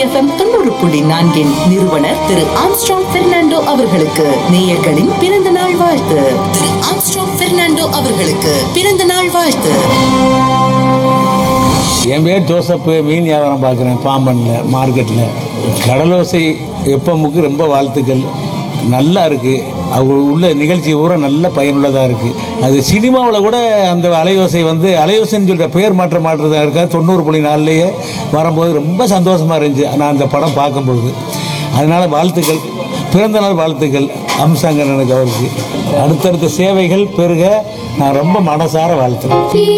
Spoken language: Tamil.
எஃப்எம் தொண்ணூறு புள்ளி நான்கின் நிறுவனர் திரு ஆம்ஸ்ட்ராங் பெர்னாண்டோ அவர்களுக்கு நேயர்களின் பிறந்த நாள் வாழ்த்து திரு ஆம்ஸ்ட்ராங் பெர்னாண்டோ அவர்களுக்கு பிறந்த நாள் வாழ்த்து என் பேர் ஜோசப்பு மீன் வியாபாரம் பார்க்குறேன் பாம்பனில் மார்க்கெட்டில் கடலோசை எப்பமுக்கு ரொம்ப வாழ்த்துக்கள் நல்லா இருக்குது அவங்க உள்ள நிகழ்ச்சி பூரா நல்ல பயனுள்ளதாக இருக்குது அது சினிமாவில் கூட அந்த அலையோசை வந்து அலையோசைன்னு சொல்கிற பெயர் மாற்றம் மாற்றதாக இருக்கா தொண்ணூறு புள்ளி நாலுலேயே வரும்போது ரொம்ப சந்தோஷமாக இருந்துச்சு நான் அந்த படம் பார்க்கும்போது அதனால் வாழ்த்துக்கள் பிறந்தநாள் வாழ்த்துக்கள் அம்சாங்கண்ணனுக்கு அவருக்கு அடுத்தடுத்த சேவைகள் பெருக நான் ரொம்ப மனசார வாழ்த்துறேன்